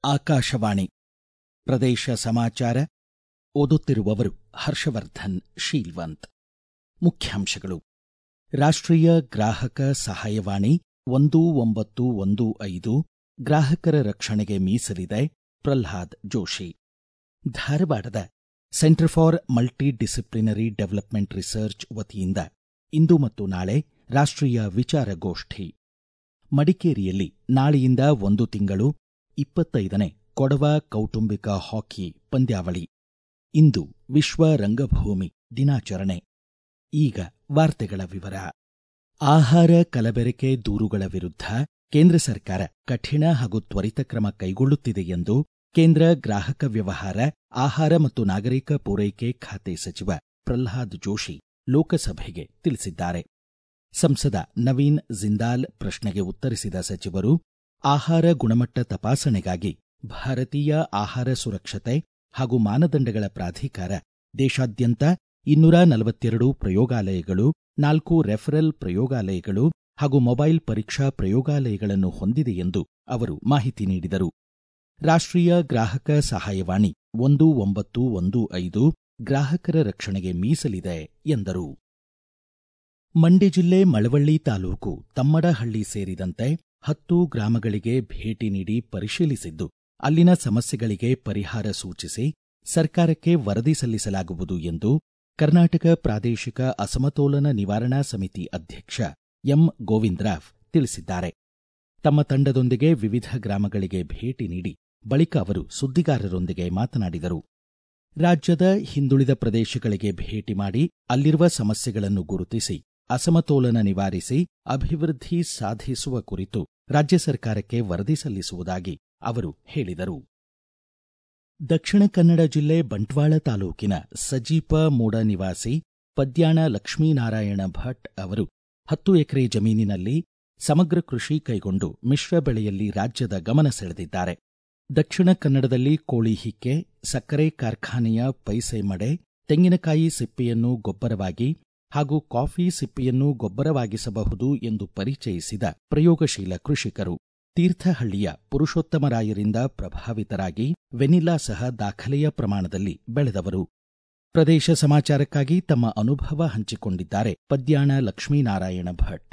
ಆಕಾಶವಾಣಿ ಪ್ರದೇಶ ಸಮಾಚಾರ ಓದುತ್ತಿರುವವರು ಹರ್ಷವರ್ಧನ್ ಶೀಲ್ವಂತ್ ಮುಖ್ಯಾಂಶಗಳು ರಾಷ್ಟ್ರೀಯ ಗ್ರಾಹಕ ಸಹಾಯವಾಣಿ ಒಂದು ಒಂಬತ್ತು ಒಂದು ಐದು ಗ್ರಾಹಕರ ರಕ್ಷಣೆಗೆ ಮೀಸಲಿದೆ ಪ್ರಲ್ಹಾದ್ ಜೋಶಿ ಧಾರವಾಡದ centre for multidisciplinary development research ವತಿಯಿಂದ ಇಂದು ಮತ್ತು ನಾಳೆ ರಾಷ್ಟ್ರೀಯ ವಿಚಾರಗೋಷ್ಠಿ ಮಡಿಕೇರಿಯಲ್ಲಿ ನಾಳೆಯಿಂದ ಒಂದು ತಿಂಗಳು ಇಪ್ಪತ್ತೈದನೇ ಕೊಡವ ಕೌಟುಂಬಿಕ ಹಾಕಿ ಪಂದ್ಯಾವಳಿ ಇಂದು ವಿಶ್ವ ರಂಗಭೂಮಿ ದಿನಾಚರಣೆ ಈಗ ವಾರ್ತೆಗಳ ವಿವರ ಆಹಾರ ಕಲಬೆರಕೆ ದೂರುಗಳ ವಿರುದ್ಧ ಕೇಂದ್ರ ಸರ್ಕಾರ ಕಠಿಣ ಹಾಗೂ ತ್ವರಿತ ಕ್ರಮ ಕೈಗೊಳ್ಳುತ್ತಿದೆ ಎಂದು ಕೇಂದ್ರ ಗ್ರಾಹಕ ವ್ಯವಹಾರ ಆಹಾರ ಮತ್ತು ನಾಗರಿಕ ಪೂರೈಕೆ ಖಾತೆ ಸಚಿವ ಪ್ರಲ್ಹಾದ್ ಜೋಶಿ ಲೋಕಸಭೆಗೆ ತಿಳಿಸಿದ್ದಾರೆ ಸಂಸದ ನವೀನ್ ಜಿಂದಾಲ್ ಪ್ರಶ್ನೆಗೆ ಉತ್ತರಿಸಿದ ಸಚಿವರು ಆಹಾರ ಗುಣಮಟ್ಟ ತಪಾಸಣೆಗಾಗಿ ಭಾರತೀಯ ಆಹಾರ ಸುರಕ್ಷತೆ ಹಾಗೂ ಮಾನದಂಡಗಳ ಪ್ರಾಧಿಕಾರ ದೇಶಾದ್ಯಂತ ಇನ್ನೂರ ನಲವತ್ತೆರಡು ಪ್ರಯೋಗಾಲಯಗಳು ನಾಲ್ಕು ರೆಫರಲ್ ಪ್ರಯೋಗಾಲಯಗಳು ಹಾಗೂ ಮೊಬೈಲ್ ಪರೀಕ್ಷಾ ಪ್ರಯೋಗಾಲಯಗಳನ್ನು ಹೊಂದಿದೆ ಎಂದು ಅವರು ಮಾಹಿತಿ ನೀಡಿದರು ರಾಷ್ಟ್ರೀಯ ಗ್ರಾಹಕ ಸಹಾಯವಾಣಿ ಒಂದು ಒಂಬತ್ತು ಒಂದು ಐದು ಗ್ರಾಹಕರ ರಕ್ಷಣೆಗೆ ಮೀಸಲಿದೆ ಎಂದರು ಮಂಡ್ಯ ಜಿಲ್ಲೆ ಮಳವಳ್ಳಿ ತಾಲೂಕು ತಮ್ಮಡಹಳ್ಳಿ ಸೇರಿದಂತೆ ಹತ್ತು ಗ್ರಾಮಗಳಿಗೆ ಭೇಟಿ ನೀಡಿ ಪರಿಶೀಲಿಸಿದ್ದು ಅಲ್ಲಿನ ಸಮಸ್ಯೆಗಳಿಗೆ ಪರಿಹಾರ ಸೂಚಿಸಿ ಸರ್ಕಾರಕ್ಕೆ ವರದಿ ಸಲ್ಲಿಸಲಾಗುವುದು ಎಂದು ಕರ್ನಾಟಕ ಪ್ರಾದೇಶಿಕ ಅಸಮತೋಲನ ನಿವಾರಣಾ ಸಮಿತಿ ಅಧ್ಯಕ್ಷ ಎಂ ಗೋವಿಂದರಾವ್ ತಿಳಿಸಿದ್ದಾರೆ ತಮ್ಮ ತಂಡದೊಂದಿಗೆ ವಿವಿಧ ಗ್ರಾಮಗಳಿಗೆ ಭೇಟಿ ನೀಡಿ ಬಳಿಕ ಅವರು ಸುದ್ದಿಗಾರರೊಂದಿಗೆ ಮಾತನಾಡಿದರು ರಾಜ್ಯದ ಹಿಂದುಳಿದ ಪ್ರದೇಶಗಳಿಗೆ ಭೇಟಿ ಮಾಡಿ ಅಲ್ಲಿರುವ ಸಮಸ್ಯೆಗಳನ್ನು ಗುರುತಿಸಿ ಅಸಮತೋಲನ ನಿವಾರಿಸಿ ಅಭಿವೃದ್ಧಿ ಸಾಧಿಸುವ ಕುರಿತು ರಾಜ್ಯ ಸರ್ಕಾರಕ್ಕೆ ವರದಿ ಸಲ್ಲಿಸುವುದಾಗಿ ಅವರು ಹೇಳಿದರು ದಕ್ಷಿಣ ಕನ್ನಡ ಜಿಲ್ಲೆ ಬಂಟ್ವಾಳ ತಾಲೂಕಿನ ಸಜೀಪ ಮೂಡ ನಿವಾಸಿ ಪದ್ಯಾಣ ಲಕ್ಷ್ಮೀನಾರಾಯಣ ಭಟ್ ಅವರು ಹತ್ತು ಎಕರೆ ಜಮೀನಿನಲ್ಲಿ ಸಮಗ್ರ ಕೃಷಿ ಕೈಗೊಂಡು ಮಿಶ್ರ ಬೆಳೆಯಲ್ಲಿ ರಾಜ್ಯದ ಗಮನ ಸೆಳೆದಿದ್ದಾರೆ ದಕ್ಷಿಣ ಕನ್ನಡದಲ್ಲಿ ಕೋಳಿ ಹಿಕ್ಕೆ ಸಕ್ಕರೆ ಕಾರ್ಖಾನೆಯ ಪೈಸೆ ಮಡೆ ತೆಂಗಿನಕಾಯಿ ಸಿಪ್ಪೆಯನ್ನು ಗೊಬ್ಬರವಾಗಿ ಹಾಗೂ ಕಾಫಿ ಸಿಪ್ಪೆಯನ್ನು ಗೊಬ್ಬರವಾಗಿಸಬಹುದು ಎಂದು ಪರಿಚಯಿಸಿದ ಪ್ರಯೋಗಶೀಲ ಕೃಷಿಕರು ತೀರ್ಥಹಳ್ಳಿಯ ಪುರುಷೋತ್ತಮರಾಯರಿಂದ ಪ್ರಭಾವಿತರಾಗಿ ವೆನಿಲಾ ಸಹ ದಾಖಲೆಯ ಪ್ರಮಾಣದಲ್ಲಿ ಬೆಳೆದವರು ಪ್ರದೇಶ ಸಮಾಚಾರಕ್ಕಾಗಿ ತಮ್ಮ ಅನುಭವ ಹಂಚಿಕೊಂಡಿದ್ದಾರೆ ಪದ್ಯಾಣ ಲಕ್ಷ್ಮೀನಾರಾಯಣ ಭಟ್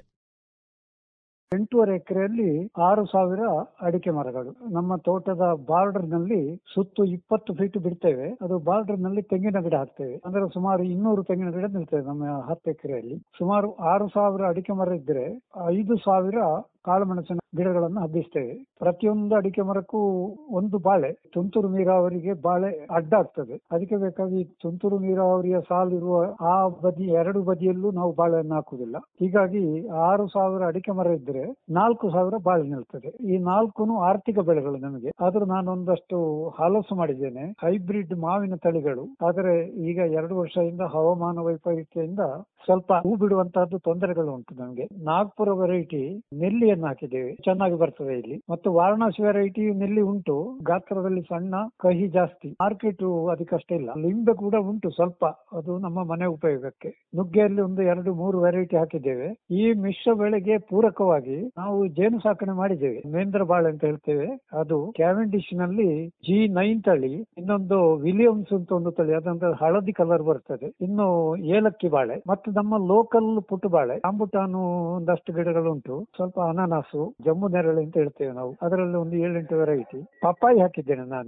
ಎಂಟೂವರೆ ಎಕರೆಯಲ್ಲಿ ಆರು ಸಾವಿರ ಅಡಿಕೆ ಮರಗಳು ನಮ್ಮ ತೋಟದ ಬಾರ್ಡರ್ ನಲ್ಲಿ ಸುತ್ತು ಇಪ್ಪತ್ತು ಫೀಟ್ ಬಿಡ್ತೇವೆ ಅದು ಬಾರ್ಡರ್ ನಲ್ಲಿ ತೆಂಗಿನ ಗಿಡ ಹಾಕ್ತೇವೆ ಅಂದ್ರೆ ಸುಮಾರು ಇನ್ನೂರು ತೆಂಗಿನ ಗಿಡ ನಿಲ್ತೇವೆ ನಮ್ಮ ಹತ್ತು ಎಕರೆಯಲ್ಲಿ ಸುಮಾರು ಆರು ಸಾವಿರ ಅಡಿಕೆ ಮರ ಇದ್ರೆ ಐದು ಸಾವಿರ ಕಾಳುಮೆಣಸಿನ ಗಿಡಗಳನ್ನು ಹಬ್ಬಿಸ್ತೇವೆ ಪ್ರತಿಯೊಂದು ಅಡಿಕೆ ಮರಕ್ಕೂ ಒಂದು ಬಾಳೆ ತುಂತುರು ನೀರಾವರಿಗೆ ಬಾಳೆ ಅಡ್ಡ ಆಗ್ತದೆ ಅದಕ್ಕೆ ಬೇಕಾಗಿ ತುಂತುರು ನೀರಾವರಿಯ ಸಾಲಿರುವ ಆ ಬದಿ ಎರಡು ಬದಿಯಲ್ಲೂ ನಾವು ಬಾಳೆಯನ್ನು ಹಾಕುವುದಿಲ್ಲ ಹೀಗಾಗಿ ಆರು ಸಾವಿರ ಅಡಿಕೆ ಮರ ಇದ್ರೆ ನಾಲ್ಕು ಸಾವಿರ ಬಾಳೆ ನಿಲ್ತದೆ ಈ ನಾಲ್ಕು ಆರ್ಥಿಕ ಬೆಳೆಗಳು ನಮಗೆ ಆದ್ರೂ ನಾನು ಒಂದಷ್ಟು ಹಲಸು ಮಾಡಿದ್ದೇನೆ ಹೈಬ್ರಿಡ್ ಮಾವಿನ ತಳಿಗಳು ಆದರೆ ಈಗ ಎರಡು ವರ್ಷದಿಂದ ಹವಾಮಾನ ವೈಪರೀತ್ಯದಿಂದ ಸ್ವಲ್ಪ ಹೂ ಬಿಡುವಂತಹದ್ದು ತೊಂದರೆಗಳು ಉಂಟು ನಮಗೆ ನಾಗ್ಪುರ ವೆರೈಟಿ ನೆಲ್ಲಿಯನ್ನು ಹಾಕಿದ್ದೇವೆ ಚೆನ್ನಾಗಿ ಬರ್ತದೆ ಇಲ್ಲಿ ಮತ್ತು ವಾರಣಾಸಿ ವೆರೈಟಿ ನೆಲ್ಲಿ ಉಂಟು ಗಾತ್ರದಲ್ಲಿ ಸಣ್ಣ ಕಹಿ ಜಾಸ್ತಿ ಮಾರ್ಕೆಟ್ ಅದಕ್ಕಷ್ಟೇ ಇಲ್ಲ ಲಿಂಬೆ ಕೂಡ ಉಂಟು ಸ್ವಲ್ಪ ಅದು ನಮ್ಮ ಮನೆ ಉಪಯೋಗಕ್ಕೆ ನುಗ್ಗೆಯಲ್ಲಿ ಒಂದು ಎರಡು ಮೂರು ವೆರೈಟಿ ಹಾಕಿದ್ದೇವೆ ಈ ಮಿಶ್ರ ಬೆಳೆಗೆ ಪೂರಕವಾಗಿ ನಾವು ಜೇನು ಸಾಕಣೆ ಮಾಡಿದ್ದೇವೆ ಮೇಂದ್ರ ಬಾಳೆ ಅಂತ ಹೇಳ್ತೇವೆ ಅದು ಕ್ಯಾವೆಂಡಿಶ್ ನಲ್ಲಿ ಜಿ ನೈನ್ ತಳಿ ಇನ್ನೊಂದು ವಿಲಿಯಮ್ಸ್ ಅಂತ ಒಂದು ತಳಿ ಅದಂದ್ರೆ ಹಳದಿ ಕಲರ್ ಬರ್ತದೆ ಇನ್ನು ಏಲಕ್ಕಿ ಬಾಳೆ ಮತ್ತು ನಮ್ಮ ಲೋಕಲ್ ಪುಟ್ಟು ಬಾಳೆ ರಾಂಬುಟಾನು ಒಂದಷ್ಟು ಗಿಡಗಳು ಉಂಟು ಸ್ವಲ್ಪ ಅನಾನಸು ಜಮ್ಮು ನೆರಳೆ ಅಂತ ಹೇಳ್ತೇವೆ ನಾವು ಅದರಲ್ಲಿ ಒಂದು ಏಳೆಂಟು ವೆರೈಟಿ ಪಪ್ಪಾಯಿ ಹಾಕಿದ್ದೇನೆ ನಾನು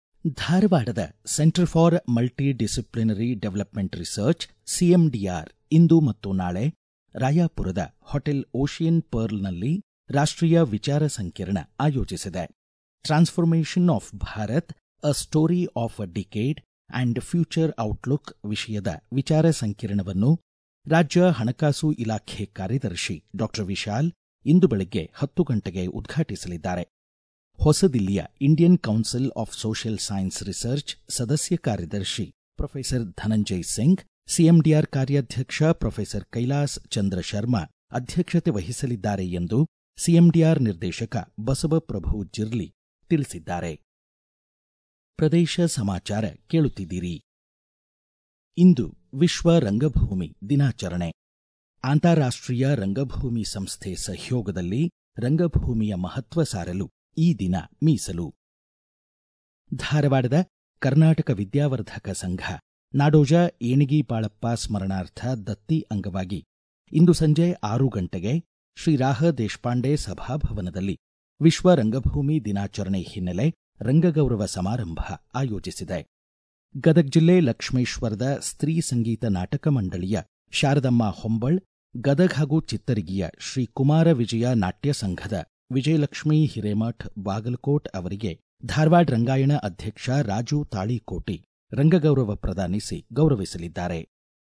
ಧಾರವಾಡದ centre for multidisciplinary development research CMDR ಇಂದು ಮತ್ತು ನಾಳೆ ರಾಯಾಪುರದ ಹೋಟೆಲ್ ಓಷಿಯನ್ ಪರ್ಲ್ನಲ್ಲಿ ರಾಷ್ಟ್ರೀಯ ವಿಚಾರ ಸಂಕಿರಣ ಆಯೋಜಿಸಿದೆ transformation of Bharat a story of a decade and future outlook ವಿಷಯದ ವಿಚಾರ ಸಂಕಿರಣವನ್ನು ರಾಜ್ಯ ಹಣಕಾಸು ಇಲಾಖೆ ಕಾರ್ಯದರ್ಶಿ ಡಾ ವಿಶಾಲ್ ಇಂದು ಬೆಳಗ್ಗೆ ಹತ್ತು ಗಂಟೆಗೆ ಉದ್ಘಾಟಿಸಲಿದ್ದಾರೆ ಹೊಸದಿಲ್ಲಿಯ Indian council of social science research ಸದಸ್ಯ ಕಾರ್ಯದರ್ಶಿ ಪ್ರೊಫೆಸರ್ ಧನಂಜಯ್ ಸಿಂಗ್ ಸಿಎಂಡಿಆರ್ ಕಾರ್ಯಾಧ್ಯಕ್ಷ ಪ್ರೊಫೆಸರ್ ಕೈಲಾಸ್ ಚಂದ್ರ ಶರ್ಮಾ ಅಧ್ಯಕ್ಷತೆ ವಹಿಸಲಿದ್ದಾರೆ ಎಂದು ಸಿಎಂಡಿಆರ್ ನಿರ್ದೇಶಕ ಬಸವಪ್ರಭು ಜಿರ್ಲಿ ತಿಳಿಸಿದ್ದಾರೆ ಪ್ರದೇಶ ಸಮಾಚಾರ ಕೇಳುತ್ತಿದ್ದೀರಿ ಇಂದು ವಿಶ್ವ ರಂಗಭೂಮಿ ದಿನಾಚರಣೆ ಅಂತಾರಾಷ್ಟ್ರೀಯ ರಂಗಭೂಮಿ ಸಂಸ್ಥೆ ಸಹಯೋಗದಲ್ಲಿ ರಂಗಭೂಮಿಯ ಮಹತ್ವ ಸಾರಲು ಈ ದಿನ ಮೀಸಲು ಧಾರವಾಡದ ಕರ್ನಾಟಕ ವಿದ್ಯಾವರ್ಧಕ ಸಂಘ ನಾಡೋಜ ಏಣಿಗಿ ಬಾಳಪ್ಪ ಸ್ಮರಣಾರ್ಥ ದತ್ತಿ ಅಂಗವಾಗಿ ಇಂದು ಸಂಜೆ ಆರು ಗಂಟೆಗೆ ಶ್ರೀ ರಾಹ ದೇಶಪಾಂಡೆ ಸಭಾಭವನದಲ್ಲಿ ವಿಶ್ವ ರಂಗಭೂಮಿ ದಿನಾಚರಣೆ ಹಿನ್ನೆಲೆ ರಂಗಗೌರವ ಸಮಾರಂಭ ಆಯೋಜಿಸಿದೆ ಗದಗ ಜಿಲ್ಲೆ ಲಕ್ಷ್ಮೇಶ್ವರದ ಸ್ತ್ರೀ ಸಂಗೀತ ನಾಟಕ ಮಂಡಳಿಯ ಶಾರದಮ್ಮ ಹೊಂಬಳ್ ಗದಗ ಹಾಗೂ ಚಿತ್ತರಿಗಿಯ ಶ್ರೀ ಕುಮಾರ ವಿಜಯ ನಾಟ್ಯ ಸಂಘದ ವಿಜಯಲಕ್ಷ್ಮೀ ಹಿರೇಮಠ್ ಬಾಗಲಕೋಟ್ ಅವರಿಗೆ ಧಾರವಾಡ ರಂಗಾಯಣ ಅಧ್ಯಕ್ಷ ರಾಜು ತಾಳಿಕೋಟಿ ರಂಗಗೌರವ ಪ್ರದಾನಿಸಿ ಗೌರವಿಸಲಿದ್ದಾರೆ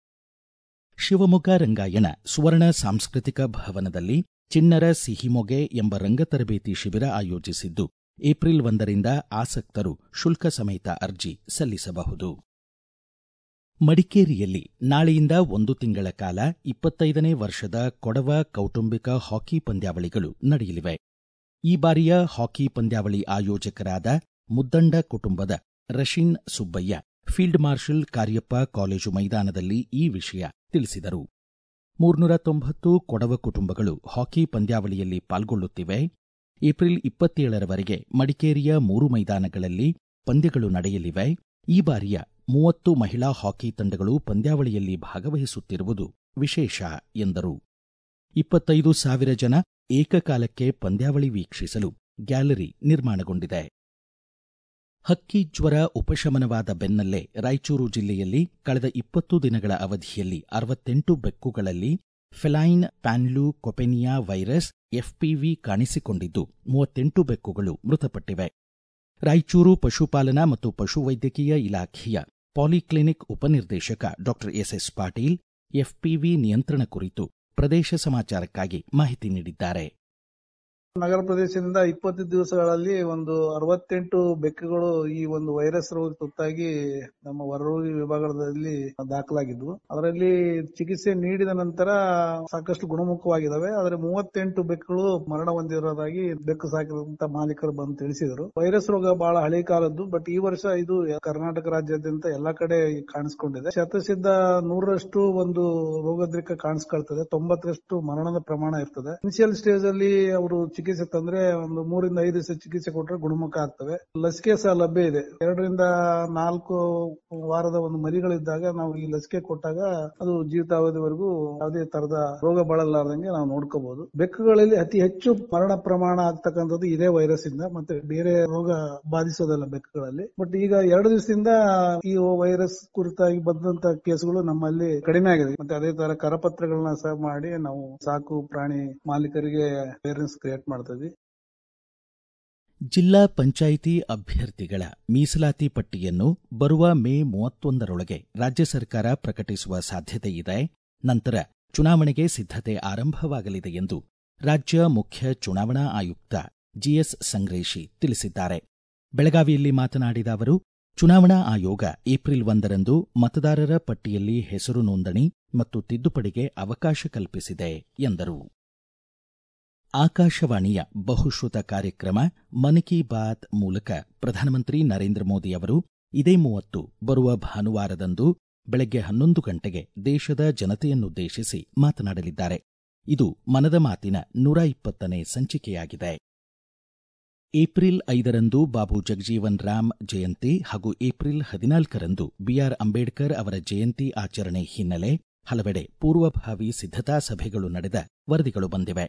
ಶಿವಮೊಗ್ಗ ರಂಗಾಯಣ ಸುವರ್ಣ ಸಾಂಸ್ಕೃತಿಕ ಭವನದಲ್ಲಿ ಚಿಣ್ಣರ ಸಿಹಿಮೊಗೆ ಎಂಬ ರಂಗ ತರಬೇತಿ ಶಿಬಿರ ಆಯೋಜಿಸಿದ್ದು ಏಪ್ರಿಲ್ ಒಂದರಿಂದ ಆಸಕ್ತರು ಶುಲ್ಕ ಸಮೇತ ಅರ್ಜಿ ಸಲ್ಲಿಸಬಹುದು ಮಡಿಕೇರಿಯಲ್ಲಿ ನಾಳೆಯಿಂದ ಒಂದು ತಿಂಗಳ ಕಾಲ ಇಪ್ಪತ್ತೈದನೇ ವರ್ಷದ ಕೊಡವ ಕೌಟುಂಬಿಕ ಹಾಕಿ ಪಂದ್ಯಾವಳಿಗಳು ನಡೆಯಲಿವೆ ಈ ಬಾರಿಯ ಹಾಕಿ ಪಂದ್ಯಾವಳಿ ಆಯೋಜಕರಾದ ಮುದ್ದಂಡ ಕುಟುಂಬದ Rasheen Subbaiah field marshal Cariappa college ಮೈದಾನದಲ್ಲಿ ಈ ವಿಷಯ ತಿಳಿಸಿದರು ಮೂರ್ನೂರ ತೊಂಬತ್ತು ಕೊಡವ ಕುಟುಂಬಗಳು ಹಾಕಿ ಪಂದ್ಯಾವಳಿಯಲ್ಲಿ ಪಾಲ್ಗೊಳ್ಳುತ್ತಿವೆ ಏಪ್ರಿಲ್ ಇಪ್ಪತ್ತೇಳರವರೆಗೆ ಮಡಿಕೇರಿಯ ಮೂರು ಮೈದಾನಗಳಲ್ಲಿ ಪಂದ್ಯಗಳು ನಡೆಯಲಿವೆ ಈ ಬಾರಿಯ ಮೂವತ್ತು ಮಹಿಳಾ ಹಾಕಿ ತಂಡಗಳು ಪಂದ್ಯಾವಳಿಯಲ್ಲಿ ಭಾಗವಹಿಸುತ್ತಿರುವುದು ವಿಶೇಷ ಎಂದರು ಇಪ್ಪತ್ತೈದು ಸಾವಿರ ಜನ ಏಕಕಾಲಕ್ಕೆ ಪಂದ್ಯಾವಳಿ ವೀಕ್ಷಿಸಲು ಗ್ಯಾಲರಿ ನಿರ್ಮಾಣಗೊಂಡಿದೆ ಹಕ್ಕಿ ಜ್ವರ ಉಪಶಮನವಾದ ಬೆನ್ನಲ್ಲೇ ರಾಯಚೂರು ಜಿಲ್ಲೆಯಲ್ಲಿ ಕಳೆದ ಇಪ್ಪತ್ತು ದಿನಗಳ ಅವಧಿಯಲ್ಲಿ ಅರವತ್ತೆಂಟು ಬೆಕ್ಕುಗಳಲ್ಲಿ ಫೆಲೈನ್ ಪ್ಯಾನ್ಲು ಕೊಪೆನಿಯಾ ವೈರಸ್ ಎಫ್ಪಿವಿ ಕಾಣಿಸಿಕೊಂಡಿದ್ದು ಮೂವತ್ತೆಂಟು ಬೆಕ್ಕುಗಳು ಮೃತಪಟ್ಟಿವೆ ರಾಯಚೂರು ಪಶುಪಾಲನಾ ಮತ್ತು ಪಶುವೈದ್ಯಕೀಯ ಇಲಾಖೆಯ ಪಾಲಿಕ್ಲಿನಿಕ್ ಉಪನಿರ್ದೇಶಕ ಡಾಕ್ಟರ್ ಎಸ್ಎಸ್ ಪಾಟೀಲ್ ಎಫ್ಪಿವಿ ನಿಯಂತ್ರಣ ಕುರಿತು ಪ್ರದೇಶ ಸಮಾಚಾರಕ್ಕಾಗಿ ಮಾಹಿತಿ ನೀಡಿದ್ದಾರೆ ನಗರ ಪ್ರದೇಶದಿಂದ ಇಪ್ಪತ್ತು ದಿವಸಗಳಲ್ಲಿ ಒಂದು ಅರವತ್ತೆಂಟು ಬೆಕ್ಕುಗಳು ಈ ಒಂದು ವೈರಸ್ ರೋಗ ತುತ್ತಾಗಿ ನಮ್ಮ ಹೊರರೋಗಿ ವಿಭಾಗದಲ್ಲಿ ದಾಖಲಾಗಿದ್ವು ಅದರಲ್ಲಿ ಚಿಕಿತ್ಸೆ ನೀಡಿದ ನಂತರ ಸಾಕಷ್ಟು ಗುಣಮುಖವಾಗಿದ್ದಾವೆ ಆದರೆ ಮೂವತ್ತೆಂಟು ಬೆಕ್ಕುಗಳು ಮರಣ ಹೊಂದಿರೋದಾಗಿ ಬೆಕ್ಕು ಸಾಕಿದಂತ ಮಾಲೀಕರು ಬಂದು ತಿಳಿಸಿದರು ವೈರಸ್ ರೋಗ ಬಹಳ ಹಳೆ ಕಾಲದ್ದು ಬಟ್ ಈ ವರ್ಷ ಇದು ಕರ್ನಾಟಕ ರಾಜ್ಯಾದ್ಯಂತ ಎಲ್ಲಾ ಕಡೆ ಕಾಣಿಸ್ಕೊಂಡಿದೆ ಶತಸಿದ್ಧ ನೂರರಷ್ಟು ಒಂದು ರೋಗದ್ರಿಕ ಕಾಣಿಸ್ಕೊಳ್ತದೆ ತೊಂಬತ್ತರಷ್ಟು ಮರಣದ ಪ್ರಮಾಣ ಇರ್ತದೆ ಇನಿಷಿಯಲ್ ಸ್ಟೇಜ್ ಅಲ್ಲಿ ಅವರು ಚಿಕಿತ್ಸೆ ತಂದ್ರೆ ಒಂದು ಮೂರಿಂದ ಐದು ದಿವಸ ಚಿಕಿತ್ಸೆ ಕೊಟ್ಟರೆ ಗುಣಮುಖ ಆಗ್ತವೆ ಲಸಿಕೆ ಸಹ ಲಭ್ಯ ಇದೆ ಎರಡರಿಂದ ನಾಲ್ಕು ವಾರದ ಒಂದು ಮರಿಗಳಿದ್ದಾಗ ನಾವು ಈ ಲಸಿಕೆ ಕೊಟ್ಟಾಗ ಅದು ಜೀವಿತಾವಧಿವರೆಗೂ ಯಾವುದೇ ತರದ ರೋಗ ಬಳಲಾರ್ದಂಗೆ ನಾವು ನೋಡ್ಕೋಬಹುದು ಬೆಕ್ಕುಗಳಲ್ಲಿ ಅತಿ ಹೆಚ್ಚು ಮರಣ ಪ್ರಮಾಣ ಆಗ್ತಕ್ಕಂಥದ್ದು ಇದೇ ವೈರಸ್ ಇಂದ ಮತ್ತೆ ಬೇರೆ ರೋಗ ಬಾಧಿಸೋದಲ್ಲ ಬೆಕ್ಕುಗಳಲ್ಲಿ ಬಟ್ ಈಗ ಎರಡು ದಿವಸದಿಂದ ಈ ವೈರಸ್ ಕುರಿತಾಗಿ ಬಂದಂತ ಕೇಸ್ಗಳು ನಮ್ಮಲ್ಲಿ ಕಡಿಮೆ ಆಗಿದೆ ಮತ್ತೆ ಅದೇ ತರ ಕರಪತ್ರಗಳನ್ನ ಸಹ ಮಾಡಿ ನಾವು ಸಾಕು ಪ್ರಾಣಿ ಮಾಲೀಕರಿಗೆ ಅವೇರ್ನೆಸ್ ಕ್ರಿಯೇಟ್ ಮಾಡ್ತೀವಿ ಜಿಲ್ಲಾ ಪಂಚಾಯಿತಿ ಅಭ್ಯರ್ಥಿಗಳ ಮೀಸಲಾತಿ ಪಟ್ಟಿಯನ್ನು ಬರುವ ಮೇ ಮೂವತ್ತೊಂದರೊಳಗೆ ರಾಜ್ಯ ಸರ್ಕಾರ ಪ್ರಕಟಿಸುವ ಸಾಧ್ಯತೆ ಇದೆ ನಂತರ ಚುನಾವಣೆಗೆ ಸಿದ್ಧತೆ ಆರಂಭವಾಗಲಿದೆ ಎಂದು ರಾಜ್ಯ ಮುಖ್ಯ ಚುನಾವಣಾ ಆಯುಕ್ತ ಜಿಎಸ್ ಸಂಗ್ರೇಶಿ ತಿಳಿಸಿದ್ದಾರೆ ಬೆಳಗಾವಿಯಲ್ಲಿ ಮಾತನಾಡಿದ ಅವರು ಚುನಾವಣಾ ಆಯೋಗ ಏಪ್ರಿಲ್ ಒಂದರಂದು ಮತದಾರರ ಪಟ್ಟಿಯಲ್ಲಿ ಹೆಸರು ನೋಂದಣಿ ಮತ್ತು ತಿದ್ದುಪಡಿಗೆ ಅವಕಾಶ ಕಲ್ಪಿಸಿದೆ ಎಂದರು ಆಕಾಶವಾಣಿಯ ಬಹುಶ್ರುತ ಕಾರ್ಯಕ್ರಮ ಮನ್ ಕಿ ಬಾತ್ ಮೂಲಕ ಪ್ರಧಾನಮಂತ್ರಿ ನರೇಂದ್ರ ಮೋದಿ ಅವರು ಇದೇ ಮೂವತ್ತು ಬರುವ ಭಾನುವಾರದಂದು ಬೆಳಗ್ಗೆ ಹನ್ನೊಂದು ಗಂಟೆಗೆ ದೇಶದ ಜನತೆಯನ್ನುದ್ದೇಶಿಸಿ ಮಾತನಾಡಲಿದ್ದಾರೆ ಇದು ಮನದ ಮಾತಿನ ನೂರ ಇಪ್ಪತ್ತನೇ ಸಂಚಿಕೆಯಾಗಿದೆ ಏಪ್ರಿಲ್ ಐದರಂದು ಬಾಬು ಜಗಜೀವನ್ ರಾಮ್ ಜಯಂತಿ ಹಾಗೂ ಏಪ್ರಿಲ್ ಹದಿನಾಲ್ಕರಂದು ಬಿಆರ್ ಅಂಬೇಡ್ಕರ್ ಅವರ ಜಯಂತಿ ಆಚರಣೆ ಹಿನ್ನೆಲೆ ಹಲವೆಡೆ ಪೂರ್ವಭಾವಿ ಸಿದ್ಧತಾ ಸಭೆಗಳು ನಡೆದ ವರದಿಗಳು ಬಂದಿವೆ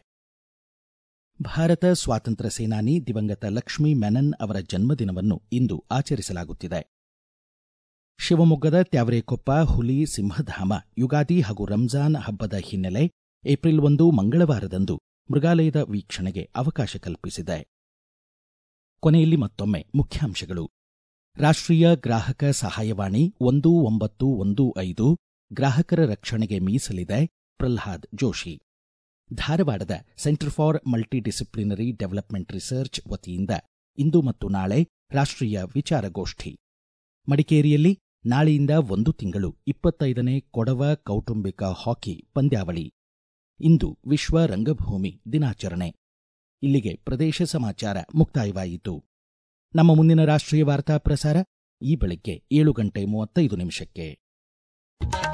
ಭಾರತ ಸ್ವಾತಂತ್ರ್ಯ ಸೇನಾನಿ ದಿವಂಗತ ಲಕ್ಷ್ಮೀ ಮೆನನ್ ಅವರ ಜನ್ಮದಿನವನ್ನು ಇಂದು ಆಚರಿಸಲಾಗುತ್ತಿದೆ ಶಿವಮೊಗ್ಗದ ತ್ಯಾವರೆಕೊಪ್ಪ ಹುಲಿ ಸಿಂಹಧಾಮ ಯುಗಾದಿ ಹಾಗೂ ರಂಜಾನ್ ಹಬ್ಬದ ಹಿನ್ನೆಲೆ ಏಪ್ರಿಲ್ ಒಂದು ಮಂಗಳವಾರದಂದು ಮೃಗಾಲಯದ ವೀಕ್ಷಣೆಗೆ ಅವಕಾಶ ಕಲ್ಪಿಸಿದೆ ಕೊನೆಯಲ್ಲಿ ಮತ್ತೊಮ್ಮೆ ಮುಖ್ಯಾಂಶಗಳು ರಾಷ್ಟ್ರೀಯ ಗ್ರಾಹಕ ಸಹಾಯವಾಣಿ ಒಂದು ಒಂಬತ್ತು ಒಂದು ಐದು ಗ್ರಾಹಕರ ರಕ್ಷಣೆಗೆ ಮೀಸಲಿದೆ ಪ್ರಲ್ಹಾದ್ ಜೋಶಿ ಧಾರವಾಡದ centre for multidisciplinary development research ವತಿಯಿಂದ ಇಂದು ಮತ್ತು ನಾಳೆ ರಾಷ್ಟ್ರೀಯ ವಿಚಾರಗೋಷ್ಠಿ ಮಡಿಕೇರಿಯಲ್ಲಿ ನಾಳೆಯಿಂದ ಒಂದು ತಿಂಗಳು ಇಪ್ಪತ್ತೈದನೇ ಕೊಡವ ಕೌಟುಂಬಿಕ ಹಾಕಿ ಪಂದ್ಯಾವಳಿ ಇಂದು ವಿಶ್ವ ರಂಗಭೂಮಿ ದಿನಾಚರಣೆ ಇಲ್ಲಿಗೆ ಪ್ರದೇಶ ಸಮಾಚಾರ ಮುಕ್ತಾಯವಾಯಿತು ನಮ್ಮ ಮುಂದಿನ ರಾಷ್ಟ್ರೀಯ ವಾರ್ತಾ ಪ್ರಸಾರ ಈ ಬೆಳಗ್ಗೆ ಏಳು ಗಂಟೆ ಮೂವತ್ತೈದು ನಿಮಿಷಕ್ಕೆ